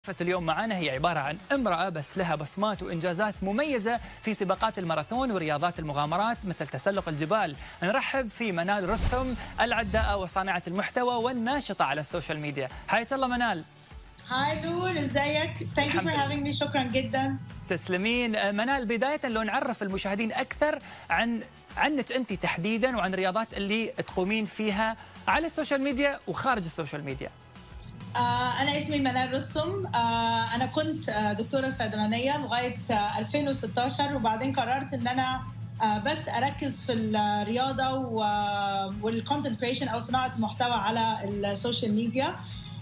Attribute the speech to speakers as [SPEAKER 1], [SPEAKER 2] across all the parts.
[SPEAKER 1] اليوم معنا هي عبارة عن امرأة بس لها بصمات وإنجازات مميزة في سباقات الماراثون ورياضات المغامرات مثل تسلق الجبال نرحب في منال رستم العداءة وصانعة المحتوى والناشطة على السوشيال ميديا حياك الله منال
[SPEAKER 2] هاي نور ازيك ثانك يو فور هافينج مي شكرا جدا
[SPEAKER 1] تسلمين منال بداية لو نعرف المشاهدين أكثر عن عنك أنت تحديدا وعن الرياضات اللي تقومين فيها على السوشيال ميديا وخارج السوشيال ميديا
[SPEAKER 2] آه أنا اسمي منال رستم آه أنا كنت آه دكتورة صيدلانية لغاية 2016 وبعدين قررت إن أنا بس أركز في الرياضة والكونتنت كريشن أو صناعة المحتوى على السوشيال ميديا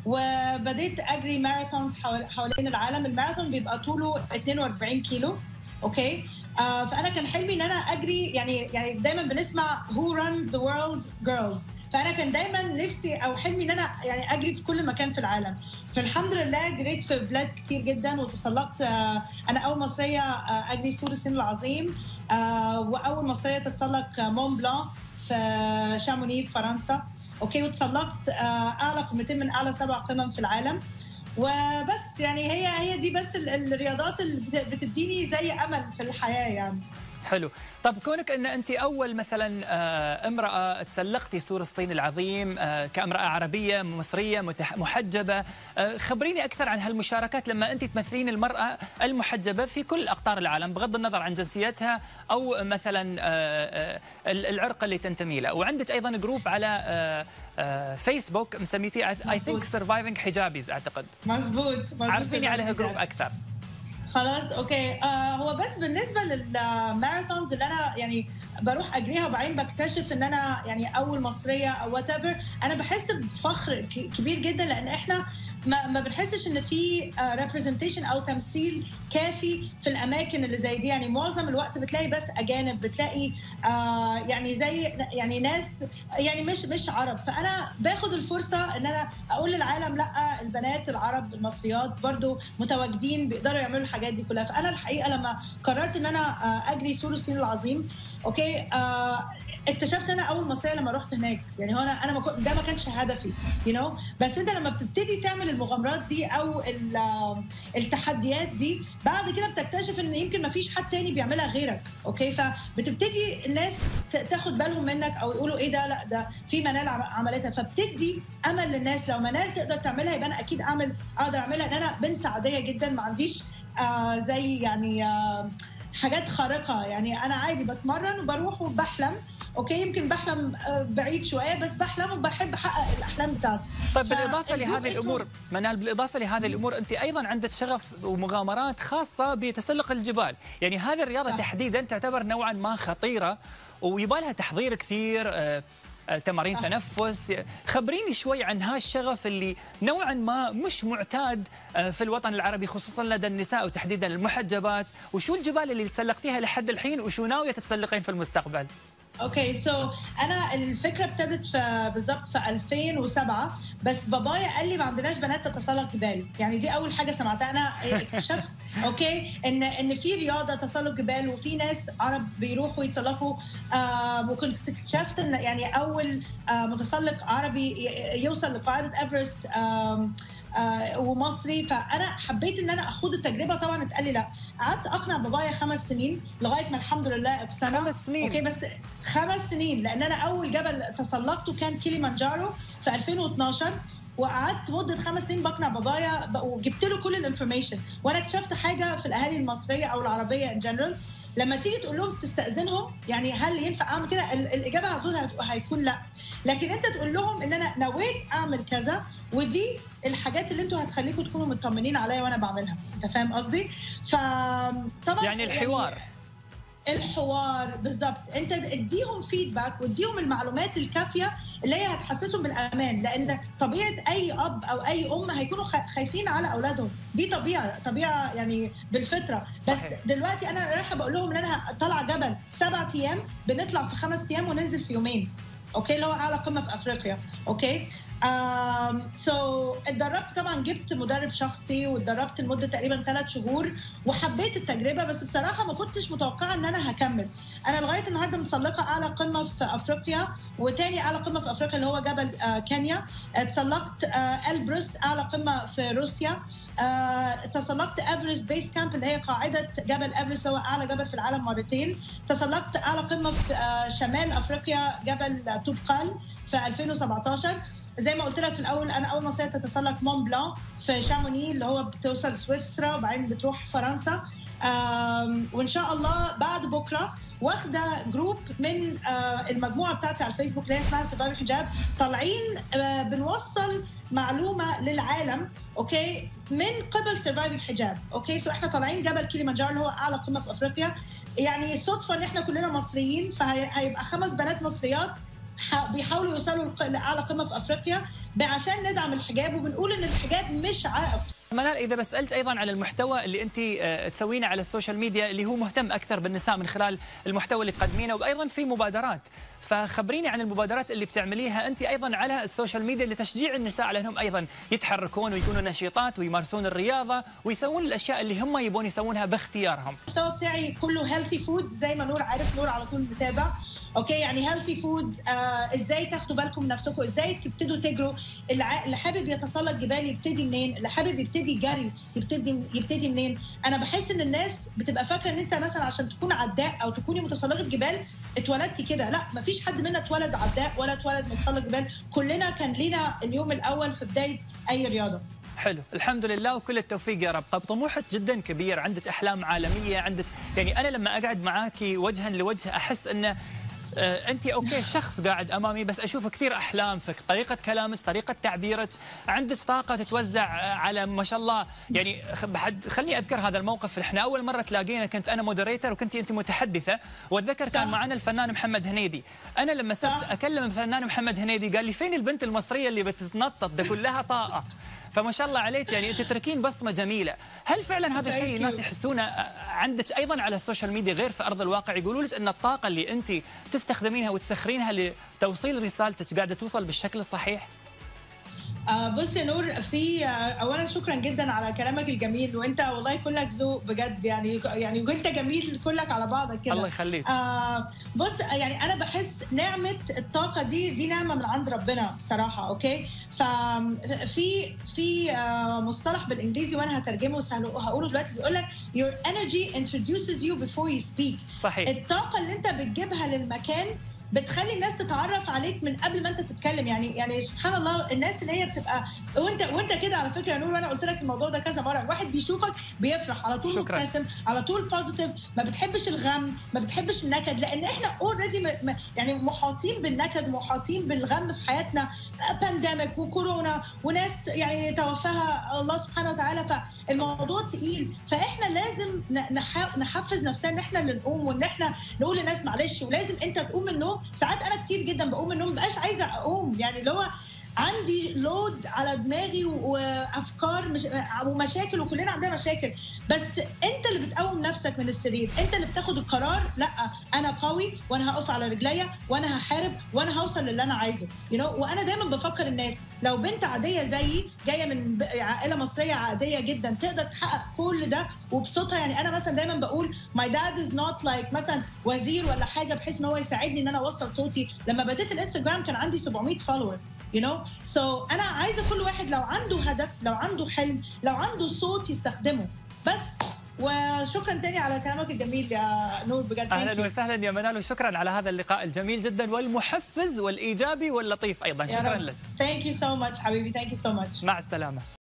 [SPEAKER 2] وبديت أجري ماراثونز حوالين العالم الماراثون بيبقى طوله 42 كيلو أوكي فأنا كان حلمي إن أنا أجري يعني يعني دايما بنسمع who runs the world girls فانا كان دايما نفسي او حلمي ان انا يعني اجري في كل مكان في العالم فالحمد لله جريت في بلاد كتير جدا وتسلقت انا اول مصريه اجري سور الصين العظيم واول مصريه تتسلق مون بلان في شاموني في فرنسا اوكي وتسلقت اعلى قمتين من اعلى سبع قمم في العالم وبس يعني هي هي دي بس الرياضات اللي بتديني زي امل في الحياه يعني
[SPEAKER 1] حلو طب كونك ان انت اول مثلا امراه تسلقتي سور الصين العظيم كامراه عربيه مصريه محجبه خبريني اكثر عن هالمشاركات لما انت تمثلين المراه المحجبه في كل اقطار العالم بغض النظر عن جنسيتها او مثلا العرق اللي تنتمي له وعندك ايضا جروب على فيسبوك مسميتيه اي ثينك سرفايفنج حجابيز اعتقد
[SPEAKER 2] مزبوط
[SPEAKER 1] عرفيني على هالجروب اكثر
[SPEAKER 2] خلاص اوكي آه هو بس بالنسبه للماراثونز اللي انا يعني بروح اجريها وبعدين بكتشف ان انا يعني اول مصريه او وات انا بحس بفخر كبير جدا لان احنا ما, ما بنحسش ان في ريبرزنتيشن او تمثيل كافي في الاماكن اللي زي دي يعني معظم الوقت بتلاقي بس اجانب بتلاقي آه يعني زي يعني ناس يعني مش مش عرب فانا باخد الفرصه ان انا اقول للعالم لا البنات العرب المصريات برضو متواجدين بيقدروا يعملوا الحاجات دي كلها فانا الحقيقه لما قررت ان انا اجري سور الصين العظيم اوكي آه اكتشفت انا اول مصريه لما رحت هناك يعني هو انا انا ما ده ما كانش هدفي يو you know? بس انت لما بتبتدي تعمل المغامرات دي او التحديات دي بعد كده بتكتشف ان يمكن ما فيش حد تاني بيعملها غيرك اوكي فبتبتدي الناس تاخد بالهم منك او يقولوا ايه ده لا ده في منال عملتها فبتدي امل للناس لو منال تقدر تعملها يبقى انا اكيد اعمل اقدر اعملها ان انا بنت عاديه جدا ما عنديش آه زي يعني آه حاجات خارقه يعني انا عادي بتمرن وبروح وبحلم اوكي يمكن بحلم بعيد شويه بس بحلم وبحب احقق الاحلام بتاعتي
[SPEAKER 1] طيب بالاضافه لهذه الامور منال بالاضافه لهذه الامور انت ايضا عندك شغف ومغامرات خاصه بتسلق الجبال يعني هذه الرياضه تحديدا تعتبر نوعا ما خطيره ويبغى لها تحضير كثير تمارين صح. تنفس خبريني شوي عن هالشغف اللي نوعا ما مش معتاد في الوطن العربي خصوصا لدى النساء وتحديدا المحجبات وشو الجبال اللي تسلقتيها لحد الحين وشو ناويه تتسلقين في المستقبل
[SPEAKER 2] اوكي سو انا الفكره ابتدت في بالظبط في 2007 بس بابايا قال لي ما عندناش بنات تتسلق جبال يعني دي اول حاجه سمعتها انا اكتشفت اوكي ان ان في رياضه تسلق جبال وفي ناس عرب بيروحوا يتسلقوا آه وكنت اكتشفت ان يعني اول آه متسلق عربي يوصل لقاعده ايفرست آه آه ومصري فانا حبيت ان انا اخوض التجربه طبعا اتقال لي لا قعدت اقنع بابايا خمس سنين لغايه ما الحمد لله اقتنع
[SPEAKER 1] خمس سنين
[SPEAKER 2] اوكي بس خمس سنين لان انا اول جبل تسلقته كان كيليمانجارو في 2012 وقعدت مده خمس سنين بقنع بابايا وجبت له كل الانفورميشن وانا اكتشفت حاجه في الاهالي المصريه او العربيه ان جنرال لما تيجي تقول لهم تستاذنهم يعني هل ينفع اعمل كده الاجابه على طول هيكون لا لكن انت تقول لهم ان انا نويت اعمل كذا ودي الحاجات اللي انتوا هتخليكم تكونوا مطمنين عليا وانا بعملها انت فاهم قصدي فطبعا
[SPEAKER 1] يعني الحوار
[SPEAKER 2] يعني الحوار بالظبط انت اديهم فيدباك واديهم المعلومات الكافيه اللي هي هتحسسهم بالامان لان طبيعه اي اب او اي ام هيكونوا خايفين على اولادهم دي طبيعه طبيعه يعني بالفطره بس صحيح. دلوقتي انا رايحه بقول لهم ان انا طالعه جبل سبع ايام بنطلع في خمس ايام وننزل في يومين اوكي اللي هو اعلى قمه في افريقيا اوكي سو so, اتدربت طبعا جبت مدرب شخصي واتدربت لمده تقريبا ثلاث شهور وحبيت التجربه بس بصراحه ما كنتش متوقعه ان انا هكمل انا لغايه النهارده متسلقه اعلى قمه في افريقيا وتاني اعلى قمه في افريقيا اللي هو جبل كينيا اتسلقت البروس اعلى قمه في روسيا آه، تسلقت ايفرست بيس كامب اللي هي قاعده جبل ايفرست هو اعلى جبل في العالم مرتين تسلقت اعلى قمه في آه، شمال افريقيا جبل توبقال في 2017 زي ما قلت لك في الاول انا اول مصريه تتسلق مون بلان في شاموني اللي هو بتوصل سويسرا وبعدين بتروح فرنسا وان شاء الله بعد بكره واخده جروب من المجموعه بتاعتي على الفيسبوك اللي هي اسمها سباب الحجاب طالعين بنوصل معلومه للعالم اوكي من قبل سرفايف الحجاب اوكي سو احنا طالعين جبل كيليمانجارو اللي هو اعلى قمه في افريقيا يعني صدفه ان احنا كلنا مصريين فهيبقى خمس بنات مصريات بيحاولوا يوصلوا لاعلى قمه في افريقيا عشان ندعم الحجاب وبنقول ان الحجاب مش عائق
[SPEAKER 1] منال اذا بسالت ايضا عن المحتوى اللي انت تسوينه على السوشيال ميديا اللي هو مهتم اكثر بالنساء من خلال المحتوى اللي تقدمينه وايضا في مبادرات فخبريني عن المبادرات اللي بتعمليها انت ايضا على السوشيال ميديا لتشجيع النساء على انهم ايضا يتحركون ويكونوا نشيطات ويمارسون الرياضه ويسوون الاشياء اللي هم يبون يسوونها باختيارهم.
[SPEAKER 2] المحتوى بتاعي كله هيلثي فود زي ما نور عارف نور على طول متابع اوكي يعني هيلثي فود آه ازاي تاخدوا بالكم من نفسكم ازاي تبتدوا تجروا اللي حابب يتسلق جبال يبتدي منين اللي حابب يبتدي جري يبتدي يبتدي منين انا بحس ان الناس بتبقى فاكره ان انت مثلا عشان تكون عداء او تكوني متسلقه جبال اتولدتي كده لا مفيش حد منا اتولد عداء ولا اتولد متسلق جبال كلنا كان لينا اليوم الاول في بدايه اي رياضه
[SPEAKER 1] حلو الحمد لله وكل التوفيق يا رب طب طموحك جدا كبير عندك احلام عالميه عندك يعني انا لما اقعد معاكي وجها لوجه احس انه انت اوكي شخص قاعد امامي بس اشوف كثير احلام فيك طريقه كلامك طريقه تعبيرك عندك طاقه تتوزع على ما شاء الله يعني بعد خليني اذكر هذا الموقف احنا اول مره تلاقينا كنت انا مودريتر وكنت انت متحدثه واتذكر كان معنا الفنان محمد هنيدي انا لما صرت اكلم الفنان محمد هنيدي قال لي فين البنت المصريه اللي بتتنطط ده كلها طاقه فما شاء الله عليك يعني انت تتركين بصمه جميله هل فعلا هذا الشيء الناس يحسونه عندك ايضا على السوشيال ميديا غير في ارض الواقع يقولوا لك ان الطاقه اللي انت تستخدمينها وتسخرينها لتوصيل رسالتك قاعده توصل بالشكل الصحيح
[SPEAKER 2] بص يا نور في اولا شكرا جدا على كلامك الجميل وانت والله كلك ذوق بجد يعني يعني وانت جميل كلك على بعضك كده
[SPEAKER 1] الله يخليك
[SPEAKER 2] آه بص يعني انا بحس نعمه الطاقه دي دي نعمه من عند ربنا بصراحه اوكي ففي في مصطلح بالانجليزي وانا هترجمه وهقوله دلوقتي بيقول لك your energy introduces you before you speak
[SPEAKER 1] صحيح
[SPEAKER 2] الطاقه اللي انت بتجيبها للمكان بتخلي الناس تتعرف عليك من قبل ما انت تتكلم يعني يعني سبحان الله الناس اللي هي بتبقى وانت وانت كده على فكره يا نور وانا قلت لك الموضوع ده كذا مره الواحد بيشوفك بيفرح على طول
[SPEAKER 1] شكرا.
[SPEAKER 2] مبتسم على طول بوزيتيف ما بتحبش الغم ما بتحبش النكد لان احنا اوريدي يعني محاطين بالنكد ومحاطين بالغم في حياتنا بانديميك وكورونا وناس يعني توفاها الله سبحانه وتعالى فالموضوع تقيل فاحنا لازم نحفز نفسنا ان احنا اللي نقوم وان احنا نقول للناس معلش ولازم انت تقوم من النوم ساعات انا كتير جدا بقوم من النوم مبقاش عايزه اقوم يعني اللي هو عندي لود على دماغي وافكار مش ومشاكل وكلنا عندنا مشاكل بس انت اللي بتقوم نفسك من السرير انت اللي بتاخد القرار لا انا قوي وانا هقف على رجليا وانا هحارب وانا هوصل للي انا عايزه you know? وانا دايما بفكر الناس لو بنت عاديه زيي جايه من عائله مصريه عاديه جدا تقدر تحقق كل ده وبصوتها يعني انا مثلا دايما بقول ماي داد از نوت لايك مثلا وزير ولا حاجه بحيث ان هو يساعدني ان انا اوصل صوتي لما بديت الانستجرام كان عندي 700 فولور you know so انا عايزه كل واحد لو عنده هدف لو عنده حلم لو عنده صوت يستخدمه بس وشكرا تاني على كلامك الجميل يا نور بجد
[SPEAKER 1] اهلا وسهلا يا منال وشكرا على هذا اللقاء الجميل جدا والمحفز والايجابي واللطيف ايضا شكرا لك
[SPEAKER 2] ثانك يو سو ماتش حبيبي ثانك يو سو ماتش
[SPEAKER 1] مع السلامه